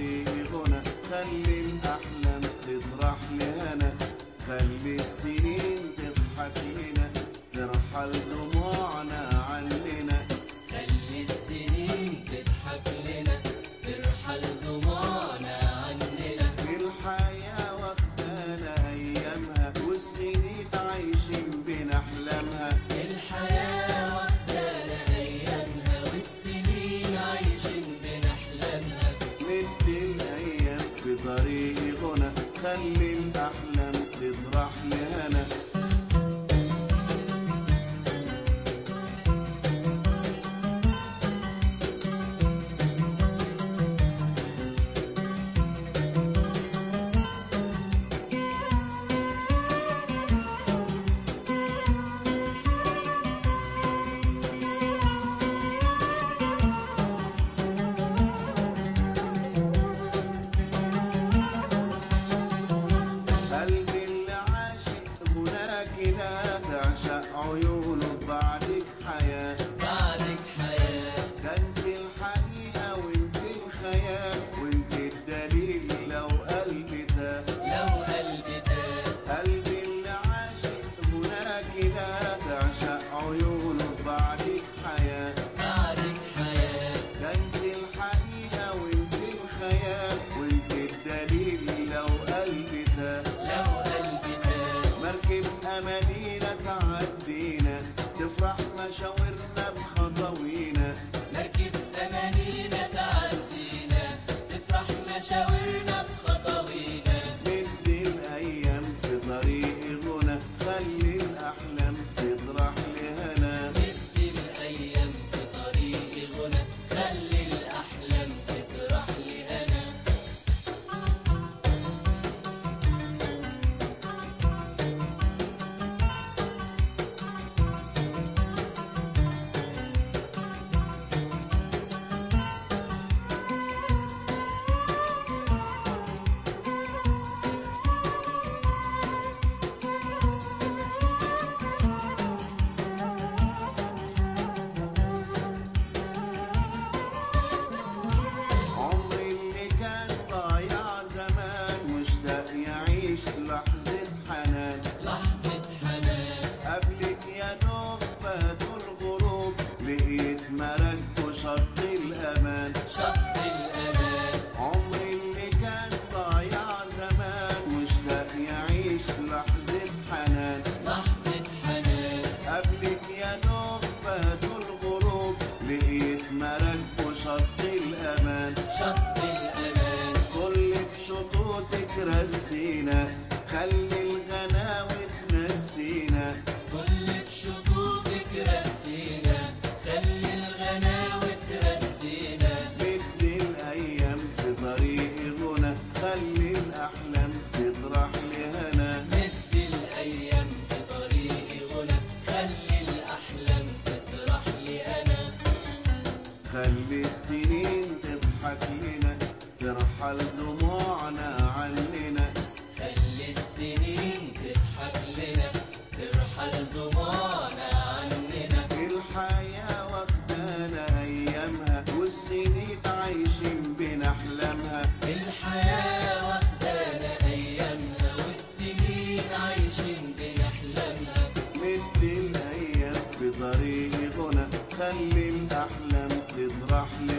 طريق غنى خلي الأحلام تطرح لهنا خلي السنين تضحك لنا ترحل دموعنا عننا خلي السنين تضحك لنا ترحل دموعنا عننا الحياة واخدانا أيامها والسنين عايشين بنحلمها الحياة واخدانا أيامها والسنين عايشين بنحلمها مد الأيام في طريق غنى خلي الأحلام تطرح لهنا قلبي اللي عاشق هناك لا تعشق عيونه بعدك حياة بعدك حياة ده انت الحقيقة وانت الخيال وانت الدليل لو قلبي تاه لو قلبي تاه قلبي اللي عاشق هناك لا تعشق عيونه بعدك حياة بعدك حياة ده انت الحقيقة وانت الخيال وانت الدليل لو قلبي تاه لو قلبي تاه مركب أمانينا تعدينا تفرح مشاورنا بخطوينا مركب أمانينا تعدينا تفرح مشاورنا بخطوينا مد الأيام في طريق غنى خلي الأحلام تطرح لهنا مد الأيام في طريق غنى خلي الأحلام تطرح لهنا عمري اللي كان ضايع زمان مشتاق يعيش لحظة حنان لحظة حنان قبلك يا دوب فاتوا الغروب لقيت مركب شط الأمان شط الأمان عمري اللي كان ضايع زمان مشتاق يعيش لحظة حنان لحظة حنان قبلك يا دوب فاتوا الغروب لقيت مركب شط الأمان شط الأمان كل بشطوطك رسينا خلي الغناوي تنسينا كل بشطوطك رسينا خلي الغناوي ترسينا مد الأيام في طريق غنى خلي الأحلام تطرح لهنا مد الأيام في طريق غنى خلي الأحلام تطرح لأنا خلي السنين تضحك لنا ترحل دموعنا عننا خلي السنين تضحك لنا ترحل دموعنا عننا الحياة واخدانا أيامها والسنين عايشين بنحلمها الحياة واخدانا أيامها والسنين عايشين بنحلمها مد الأيام في طريق غنى خلي الأحلام تطرح لنا